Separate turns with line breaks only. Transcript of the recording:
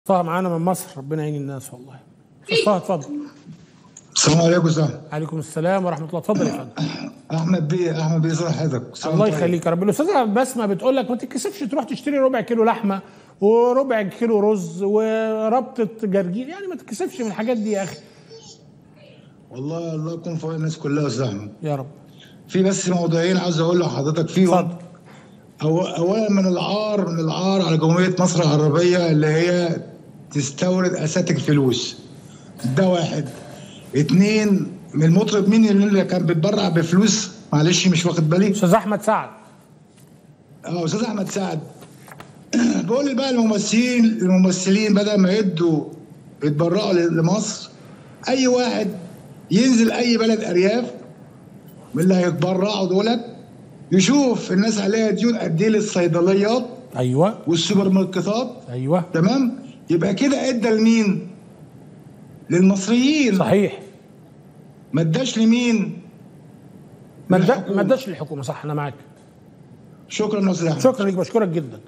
طه معانا من مصر ربنا يعين الناس والله استاذ طه اتفضل
السلام عليكم استاذ
عليكم السلام ورحمه الله اتفضل يا فندم
احمد بيه احمد بيه صلاح حضرتك السلام
الله
طيب.
يخليك يا رب الاستاذه بسمه بتقول لك ما تتكسفش تروح تشتري ربع كيلو لحمه وربع كيلو رز وربطه جرجير يعني ما تتكسفش من الحاجات دي يا اخي
والله الله يكون في عون الناس كلها يا استاذ احمد
يا رب
في بس موضوعين عاوز اقول لحضرتك فيهم
اتفضل
أو اولا من العار من العار على جمهوريه مصر العربيه اللي هي تستورد اساتك فلوس ده واحد اتنين من المطرب مين اللي كان بيتبرع بفلوس معلش مش واخد بالي
استاذ احمد سعد
اه استاذ احمد سعد بقول لي بقى الممثلين الممثلين بدل ما يدوا يتبرعوا ل- لمصر اي واحد ينزل اي بلد ارياف من اللي هيتبرعوا دولت يشوف الناس عليها ديون قد ايه للصيدليات
ايوه
والسوبر ماركتات
ايوه
تمام يبقى كده ادى لمين؟ للمصريين
صحيح
ما اداش لمين؟
ما ادى-
للحكومة.
ما اداش للحكومه صح انا معاك
شكرا يا استاذ أحمد.
شكرا لك بشكرك جدا